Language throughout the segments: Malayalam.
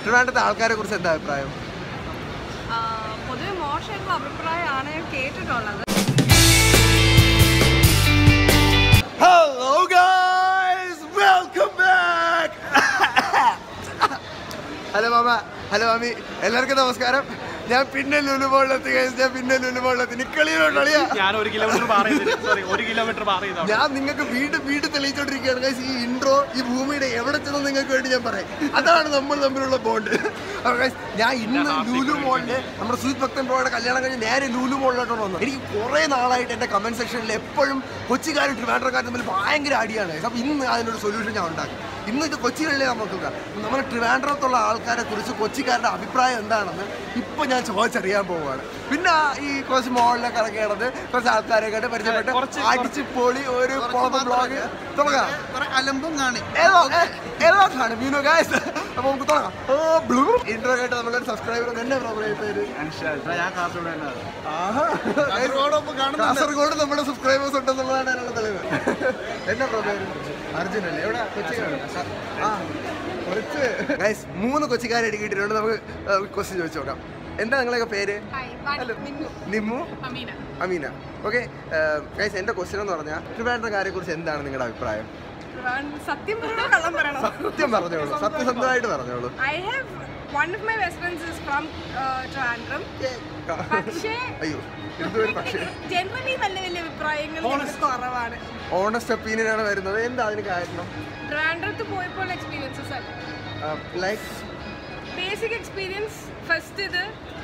ട്രിവാൻഡ്രത്തെ ആൾക്കാരെ കുറിച്ച് എന്താ അഭിപ്രായം ആ, പൊതുവെ മോശമായിട്ടുള്ള അഭിപ്രായമാണ് ഞാൻ കേട്ടിട്ടുള്ളത് hello guys welcome back hello മാമ ഹലോ മാമി എല്ലാവർക്കും നമസ്കാരം ഞാൻ പിന്നെ ലുലുബോളിലെത്തി guys. ഞാൻ പിന്നെ ലുലുബോളിലെത്തി നിക്കളിയിലോട്ട് അളിയാ ഞാൻ ഒരു കിലോമീറ്റർ പാർ ചെയ്ത് സോറി ഒരു കിലോമീറ്റർ പാർ ചെയ്ത ഞാൻ നിങ്ങൾക്ക് വീണ്ടും വീണ്ടും തെളിയിച്ചോണ്ടിരിക്കുകയാണ് guys. ഈ ഇൻട്രോ ഈ ഭൂമിയുടെ എവിടെ ചെന്ന് നിങ്ങൾക്ക് വേണ്ടി ഞാൻ പറയാം അതാണ് നമ്മൾ തമ്മിലുള്ള ബോണ്ട് ഞാൻ ഇന്ന് ലൂലു മോളില് നമ്മുടെ സുജിത് ഭക്തൻ ബ്രോയുടെ കല്യാണം കഴിഞ്ഞ് നേരെ ലൂലു മോളിലോട്ടാണ് വന്നത് എനിക്ക് കുറേ നാളായിട്ട് എൻ്റെ കമന്റ് സെക്ഷനിൽ എപ്പോഴും കൊച്ചിക്കാരും ട്രിവാൻഡ്രക്കാരും തമ്മിൽ ഭയങ്കര അടിയാണ് guys. അപ്പോൾ ഇന്ന് അതിനൊരു സൊല്യൂഷൻ ഞാൻ ഉണ്ടാക്കും ഇന്ന് ഇത് കൊച്ചികളിലെ നമുക്ക് നോക്കാം നമ്മുടെ ട്രിവാൻഡ്രത്തുള്ള ആൾക്കാരെ കുറിച്ച് കൊച്ചിക്കാരുടെ അഭിപ്രായം എന്താണെന്ന് ഇപ്പൊ ഞാൻ ചോദിച്ചറിയാൻ പോവുകയാണ് പിന്നെ ഈ കുറച്ച് മോളിലൊക്കെ ഇറങ്ങിയത് കുറച്ച് ആൾക്കാരെ കണ്ട് പരിചയപ്പെട്ട് കുറച്ച് അടിച്ച് പൊളി ഒരു ബ്ലോഗ് തുടങ്ങാം അലമ്പും കാണി ഏതോ ഏ- ഏതോ കാണും യു നോ ഗൈസ് അപ്പൊ നമുക്ക് തുടങ്ങാം ബ്ലൂ ഇന്റർവ്യൂ കേട്ട് നമ്മളൊരു സബ്സ്ക്രൈബർ തന്നെ പ്രോഗ്രാം പേര് ഞാൻ കാസർഗോഡ് തന്നെ ആഹാ. കാസർഗോഡ് നമ്മുടെ സബ്സ്ക്രൈബേഴ്സ് ഉണ്ടെന്നുള്ളതാണ് അതിനുള്ള തെളിവ് എന്നാ പ്രോഗ്രാം അർജുൻ അല്ലേ എവിടെ കൊച്ചിക്കാണ് ആ കുറച്ച് ഗൈസ് മൂന്ന് കൊച്ചിക്കാരെ ഇടുക്കിയിട്ടുണ്ട് നമുക്ക് ക്വസ്റ്റ്യൻ ചോദിച്ചു നോക്കാം എന്താ നിങ്ങളൊക്കെ പേര് hello Nimmu Ameena Ameena okay guys എൻ്റെ ക്വസ്റ്റ്യൻ എന്ന് പറഞ്ഞാൽ ട്രിവാൻഡ്രക്കാരെ കുറിച്ച് എന്താണ് നിങ്ങളുടെ അഭിപ്രായം സത്യം പറഞ്ഞോ കള്ളം പറയണോ സത്യം പറഞ്ഞോളൂ സത്യസന്ധമായിട്ട് പറഞ്ഞോളൂ I have one of my best friends is from Trivandrum പക്ഷേ അയ്യോ എന്തൊരു പക്ഷേ ജനറലി നല്ല വലിയ അഭിപ്രായങ്ങൾ ഞങ്ങൾക്ക് കുറവാണ് ഓണസ്റ്റ് ഒപ്പീനിയൻ ആണ് വരുന്നത് എന്താ അതിന് കാരണം ട്രിവാൻഡ്രത്ത് പോയപ്പോൾ എക്സ്പീരിയൻസസ് ആണ് ലൈക്ക് ബേസിക് എക്സ്പീരിയൻസ് ഫസ്റ്റ് ഇത്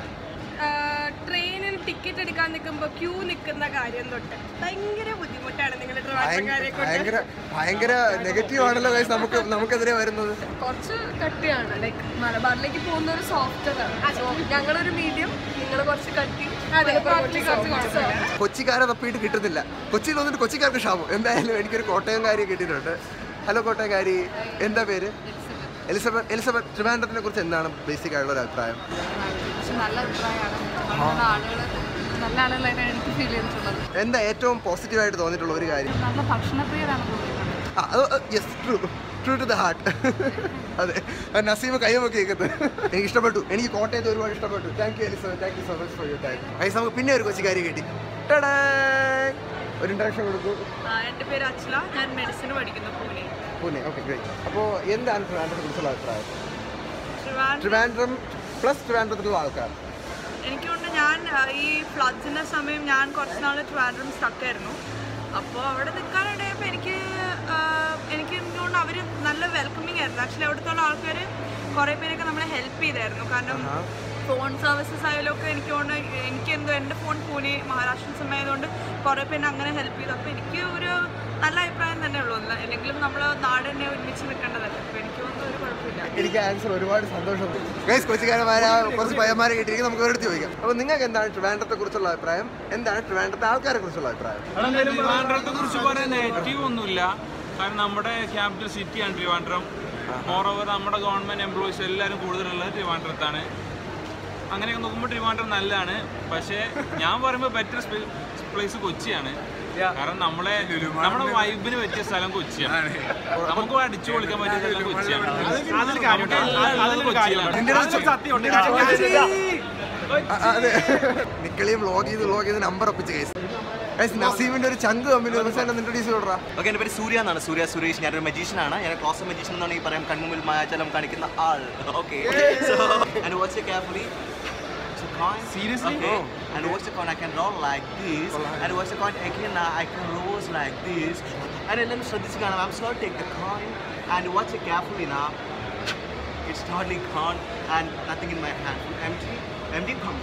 ട്രെയിനിൽ ടിക്കറ്റ് എടുക്കാൻ നിൽക്കുമ്പോൾ ക്യൂ നിൽക്കുന്ന കാര്യം തൊട്ട് ഭയങ്കര ബുദ്ധിമുട്ടാണ് നിങ്ങൾ ട്രിവാൻഡ്രക്കാരെ കൊണ്ട് ഭയങ്കര ഭയങ്കര നെഗറ്റീവ് ആണല്ലോ guys നമുക്ക് നമുക്കെതിരെ വരുന്നത് കുറച്ച് കട്ടിയാണ് ലൈക്ക് മലബാറിലേക്ക് പോകുന്ന ഒരു സോഫ്റ്റ്വെയർ ആണ് സോ ഞങ്ങളൊരു മീഡിയം നിങ്ങൾ കുറച്ച് കട്ടി അതെ കുറച്ച് കുറച്ച് കുഴപ്പമില്ല കൊച്ചിക്കാരെ തപ്പിയിട്ട് കിട്ടുന്നില്ല കൊച്ചിയിൽ വന്നിട്ട് കൊച്ചിക്കാർക്ക് ക്ഷാമം എന്തായാലും എനിക്കൊരു കോട്ടയംകാരി കിട്ടിയിട്ടുണ്ട് ഹലോ കോട്ടയംകാരി എന്താ പേര് എലിസബത്ത് എലിസബത്ത് ട്രിവാൻഡ്രത്തിനെ കുറിച്ച് എന്താണ് ബേസിക് ആയിട്ടുള്ള ഒരു അഭിപ്രായം പക്ഷെ നല്ല അഭിപ്രായമാണ് നമ്മുടെ ആളുകൾ നല്ല ആളുകളായിട്ടാണ് എനിക്ക് ഫീൽ ചെയ്തിട്ടുള്ളത് എന്താ ഏറ്റവും പോസിറ്റീവായിട്ട് തോന്നിയിട്ടുള്ള ഒരു കാര്യം നല്ല ഭക്ഷണപ്രിയരാണ് തോന്നിയിട്ടുള്ളത് ആ, അത് yes true true to the heart അതെ ആ നസീമ കൈമൊക്കെ കേൾക്കുന്നത് എനിക്ക് ഇഷ്ടപ്പെട്ടു എനിക്ക് കോട്ടയത്ത് ഒരുപാട് ഇഷ്ടപ്പെട്ടു thank you Elizabeth thank you so much for your time ഐസ് നമുക്ക് പിന്നെ ഒരു കൊച്ചിക്കാരി കിട്ടി ടടാ! ഒരു ഇൻട്രക്ഷൻ കൊടുക്കൂ എൻ്റെ പേര് അച്ഛല ഞാൻ മെഡിസിൻ പഠിക്കുന്നു പൂനെ പൂനെ ഓക്കെ ഗ്രേറ്റ് അപ്പോൾ എന്താണ് ട്രിവാൻഡ്രത്തെ കുറിച്ചുള്ള അഭിപ്രായം ട്രിവാൻഡ്രം ട്രിവാൻഡ്രം പ്ലസ് ട്രിവാൻഡ്രത്തിലുള്ള ആൾക്കാർ എനിക്ക് കൊണ്ട് ഞാൻ ആ, ഈ ഫ്ലഡ്സിൻ്റെ സമയം ഞാൻ കുറച്ച് നാൾ ട്രിവാൻഡ്രം സ്റ്റക്കായിരുന്നു അപ്പോൾ അവിടെ നിൽക്കാനിടയപ്പോൾ എനിക്ക് ആ, എനിക്ക് എന്തുകൊണ്ട് അവർ നല്ല വെൽക്കമിങ് ആയിരുന്നു ആക്ച്വലി അവിടുത്തെ ആൾക്കാർ കുറേ പേരൊക്കെ നമ്മളെ ഹെൽപ്പ് ചെയ്തായിരുന്നു കാരണം ഫോൺ സർവീസസ് ആയാലും ഒക്കെ എനിക്ക് തോന്നുന്നു എനിക്ക് എന്തോ എൻ്റെ ഫോൺ പൂനെ മഹാരാഷ്ട്രൻ സമയമായതുകൊണ്ട് കുറേ പേര് അങ്ങനെ ഹെൽപ്പ് ചെയ്തു അപ്പോൾ എനിക്ക് ഒരു നല്ല അഭിപ്രായം തന്നെ ഉള്ളൂ അല്ലെങ്കിലും നമ്മൾ നാട് തന്നെ ഒരുമിച്ച് നിൽക്കേണ്ടതല്ലേ അപ്പോൾ എനിക്ക് തോന്നുന്നു ഒരു കുഴപ്പമില്ല എനിക്ക് ആൻസർ ഒരുപാട് സന്തോഷമുണ്ട് ഗൈസ് കൊച്ചിക്കാരന്മാരെ കുറച്ച് പയ്യന്മാരെ കിട്ടിയിരിക്കും നമുക്ക് ഒരിടത്ത് ചോദിക്കാം അപ്പോൾ നിങ്ങൾക്ക് എന്താണ് ട്രിവാൻഡ്രത്തെ കുറിച്ചുള്ള അഭിപ്രായം എന്താണ് ട്രിവാൻഡ്രത്തെ ആൾക്കാരെ കുറിച്ചുള്ള അഭിപ്രായം ട്രിവാൻഡ്രത്തെ കുറിച്ച് പറയാൻ നെഗറ്റീവ് ഒന്നുമില്ല കാരണം നമ്മുടെ ക്യാപിറ്റൽ സിറ്റിയാണ് ട്രിവാൻഡ്രം മോറോവർ നമ്മുടെ ഗവൺമെന്റ് എംപ്ലോയീസ് എല്ലാവരും കൂടുതലുള്ളത് ട്രിവാൻഡ്രത്താണ് അങ്ങനെയൊക്കെ നോക്കുമ്പോൾ ട്രിവാൻഡ്രം നല്ലതാണ് പക്ഷേ ഞാൻ പറയുമ്പോൾ ബെറ്റർ പ്ലേസ് കൊച്ചിയാണ് കാരണം നമ്മളെ നമ്മുടെ വൈബിന് പറ്റിയ സ്ഥലം കൊച്ചിയാണ് നമുക്ക് അടിച്ചു പൊളിക്കാൻ പറ്റിയ സ്ഥലം കൊച്ചിയാണ് അതിൽ കാര്യമുണ്ട് എല്ലാം ഉള്ളത് കൊച്ചിയിലാണ് സത്യമുണ്ട് ആ, ആ, അതെ നിക്കളിയും വ്ളോഗ് ചെയ്ത് വ്ളോഗ് ചെയ്ത് നമ്പർ ഒപ്പിച്ച് കേസ് ഗൈസ് നസീമിന്റെ ഒരു ചങ്ക് കമ്പനി ഇൻട്രൊഡ്യൂസ് ചെയ്തോടാ ഓക്കെ എൻ്റെ പേര് സൂര്യ എന്നാണ് സൂര്യ സുരേഷ് ഞാനൊരു magician ആണ് ഞാൻ ക്ലോസ് മജീഷ്യൻ എന്നാണ് ഈ പറയാം കൺമുമ്പിൽ മായാജലം കാണിക്കുന്ന ആൾ okay and watch carefully Seriously? Okay. And watch the coin. I can roll like this. And watch the coin again. uh, I can roll like this. And then ശ്രദ്ധിച്ച് കാണാം. I'm sorry. Take the coin and watch it carefully now. It's totally gone and nothing in my hand. Empty. Empty. Come.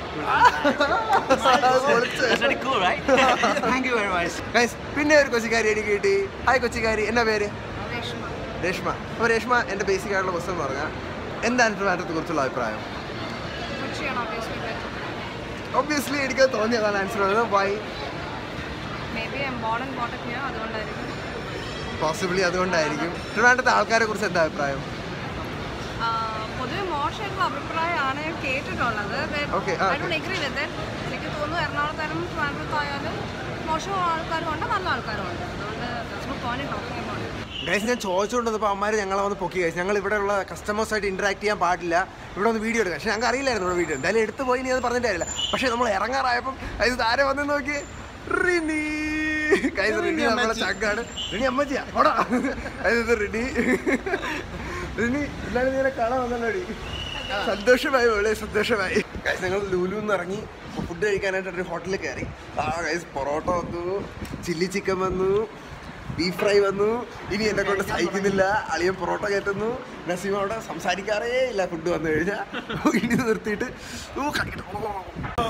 That's very cool, right? Thank you very much. Guys പിന്നെ ഒരു കൊച്ചിക്കാരി എനിക്ക് കിട്ടി ഹായ് കൊച്ചിക്കാരി എന്നാ പേര് രേഷ്മ അപ്പോൾ രേഷ്മ എൻ്റെ ബേസിക് ആയിട്ടുള്ള ക്വസ്റ്റൻ പറഞ്ഞാൽ എന്താണ് ട്രിവാൻഡ്രത്തെ കുറിച്ചുള്ള അഭിപ്രായം കൊച്ചിയാണ് obviously better. ഒബ്വിയസ്ലി എനിക്ക് തോന്നിയതാണ് ആൻസർ വരുന്നത് why Maybe I'm born and brought up here, അതുകൊണ്ടായിരിക്കും പോസിബിളി അതുകൊണ്ടായിരിക്കും ട്രിവാൻഡ്രത്തെ ആൾക്കാരെ കുറിച്ച് എന്താ അഭിപ്രായം ആ, പൊതുവെ മോശമായിട്ടുള്ള അഭിപ്രായമാണ് ഞാൻ കേട്ടിട്ടുള്ളത് Okay, ആ, ഐ ഡോണ്ട് എഗ്രി വിത്ത് എനിക്ക് തോന്നുന്നു എറണാകുളത്തായാലും ട്രിവാൻഡ്രത്തായാലും മോശം ആൾക്കാരും ഉണ്ട് നല്ല ആൾക്കാരും ഉണ്ട് അതുകൊണ്ട് that's no point in talking about it. Guys ഞാൻ ചോദിച്ചുകൊണ്ടിരുന്നപ്പോൾ അമ്മമാർ ഞങ്ങളെ വന്ന് പൊക്കി ഗൈസ് ഞങ്ങൾ ഇവിടെയുള്ള കസ്റ്റമേഴ്സായിട്ട് ഇൻട്രാക്ട് ചെയ്യാൻ പാടില്ല ഇവിടെ ഒന്ന് വീഡിയോ എടുക്കാം പക്ഷേ ഞങ്ങൾക്ക് അറിയില്ലായിരുന്നു ഇവിടെ വീഡിയോ എന്തായാലും എടുത്ത് പോയി ഇനി അത് പറഞ്ഞിട്ട് കാര്യമില്ല പക്ഷേ നമ്മൾ ഇറങ്ങാറായപ്പം ഇത് താരെ വന്ന് നോക്കി റിനി ഗൈസ് റിനി നമ്മുടെ ചങ്കാണ് റിനി അമ്മച്ചിയാ ഓടാ ഇത് റിനി റിനി എല്ലാവരും നീനെ കാണാൻ വന്നല്ലോടി സന്തോഷമായി വളരെ സന്തോഷമായി ഗൈസ് ഞങ്ങൾ ലുലു നിന്ന് ഇറങ്ങി ഫുഡ് കഴിക്കാനായിട്ട് ഒരു ഹോട്ടലിൽ കയറി ആ ഗൈസ് പൊറോട്ട വന്നു ചില്ലി ചിക്കൻ വന്നു ബീഫ് ഫ്രൈ വന്നു ഇനി എന്നെ കൊണ്ട് സഹിക്കുന്നില്ല അളിയൻ പൊറോട്ട കയറ്റുന്നു നസീം അവിടെ സംസാരിക്കാറേ ഇല്ല ഫുഡ് വന്നു കഴിഞ്ഞാൽ ഇനി ഇത് നിർത്തിയിട്ട് ഓ, കഴിക്കട്ടെ. ഓ.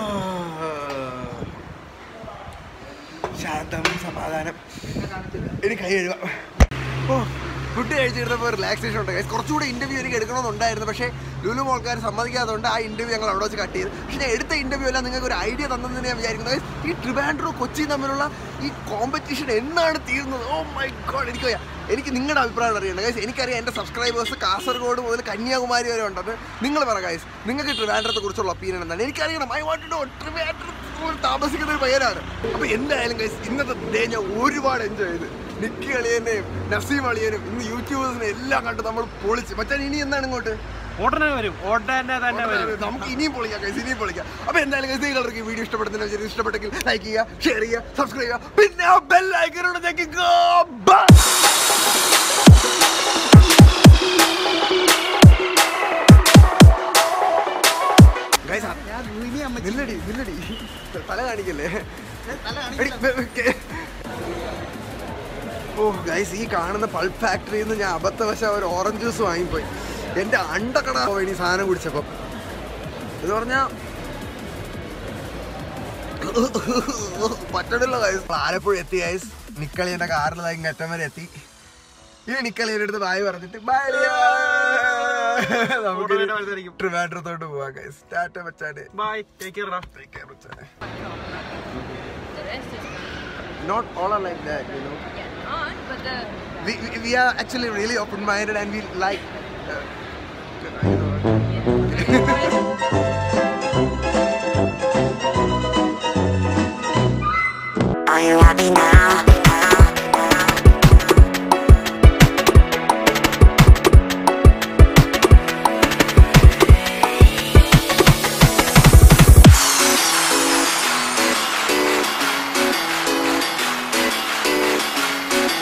ശാന്തം സമാധാനം ഇനി കൈ കഴുകാം ഓ ഫുഡ് കഴിച്ചിരുന്നപ്പോൾ റിലാക്സേഷൻ ഉണ്ട് guys. കുറച്ചുകൂടെ ഇന്റർവ്യൂ എനിക്ക് എടുക്കണമെന്നുണ്ടായിരുന്നു പക്ഷേ ലുലു മോൾക്കാർ സമ്മതിക്കാത്തതുകൊണ്ട് ആ ഇന്റർവ്യൂ ഞങ്ങൾ അവിടെ വെച്ച് കട്ട് ചെയ്തു പക്ഷേ ഞാൻ എടുത്ത ഇന്റർവ്യൂ എല്ലാം നിങ്ങൾക്ക് ഒരു ഐഡിയ തന്നെന്ന് ഞാൻ വിചാരിക്കുന്നത് guys. ഈ ട്രിവാൻഡ്രോ കൊച്ചി തമ്മിലുള്ള ഈ കോമ്പറ്റീഷൻ എന്നാണ് തീർന്നത് ഓ മൈ ഗോഡ് എനിക്ക് വയ്യ. എനിക്ക് നിങ്ങളുടെ അഭിപ്രായം അറിയണം ഗൈസ് എനിക്കറിയാം എൻ്റെ സബ്സ്ക്രൈബേഴ്സ് കാസർഗോഡ് മുതൽ കന്യാകുമാരി വരെ ഉണ്ടെന്ന് നിങ്ങൾ പറ ഗൈസ് നിങ്ങൾക്ക് ട്രിവാൻഡ്രത്തെ കുറിച്ചുള്ള ഒപ്പീനിയൻ എന്താണ് എനിക്കറിയണം ഐ വാണ്ട് ടു ട്രിവാൻഡ്രത്ത് താമസിക്കുന്ന ഒരു പയ്യനാണ് അപ്പോൾ എന്തായാലും ഗൈസ് ഇന്നത്തെ ഡേ ഞാൻ ഒരുപാട് എൻജോയ് ചെയ്ത് നിക്കി അളിയനെയും നസീം അളിയനും ഇന്ന് യൂട്യൂബേഴ്സിനെ എല്ലാം കണ്ട് നമ്മൾ പൊളിച്ച് മച്ചാൻ ഇനി എന്താണ് ഇങ്ങോട്ട് ഉടനെ വരും ഉടനെ തന്നെ വരും നമുക്ക് ഇനിയും പൊളിക്കാം ഗൈസ് ഇനിയും പൊളിക്കാം അപ്പോൾ എന്തായാലും ഗൈസ് നിങ്ങൾക്ക് വീഡിയോ ഇഷ്ടപ്പെടുന്നതിന് വെച്ചാൽ ഇഷ്ടപ്പെട്ടെങ്കിൽ ലൈക്ക് ചെയ്യുക ഷെയർ ചെയ്യുക സബ്സ്ക്രൈബ് ചെയ്യുക പിന്നെ ആ ബെൽ ഐക്കനോട് ഞെക്കിക്കോ ബൈ Guys, ആ- നില്ലടി നില്ലടി തല കാണിക്കല്ലേ എടി, വെ- വെ- കെ- ഓ ഗൈസ് ഈ കാണുന്ന പൾപ്പ് ഫാക്ടറിയിൽ നിന്ന് ഞാൻ അബദ്ധവശ ഒരു ഓറഞ്ച് ജ്യൂസ് വാങ്ങിപ്പോയി എൻ്റെ അണ്ടക്കട പോയി ഈ സാധനം കുടിച്ചപ്പം എന്ന് പറഞ്ഞാ പറ്റണില്ല ഗൈസ് ആലപ്പുഴ എത്തി ഗൈസ് നിക്കളി എൻ്റെ കാറിൽ ഇങ്ങ് അറ്റം വരെ എത്തി ഇനി നിക്കളിയുടെ അടുത്ത് ബായ് പറഞ്ഞിട്ട് ബായ് നമുക്ക് ഉടനെ വരുന്നതായിരിക്കും. ട്രിവാൻഡ്രത്തോട്ട് പോവാം ഗൈസ് ടാറ്റ മച്ചാനെ bye take care Take care, മച്ചാനെ Not all are like that, you know. Not, but the We, we, we are actually really open-minded and we like. Uh, you know, Are you happy now?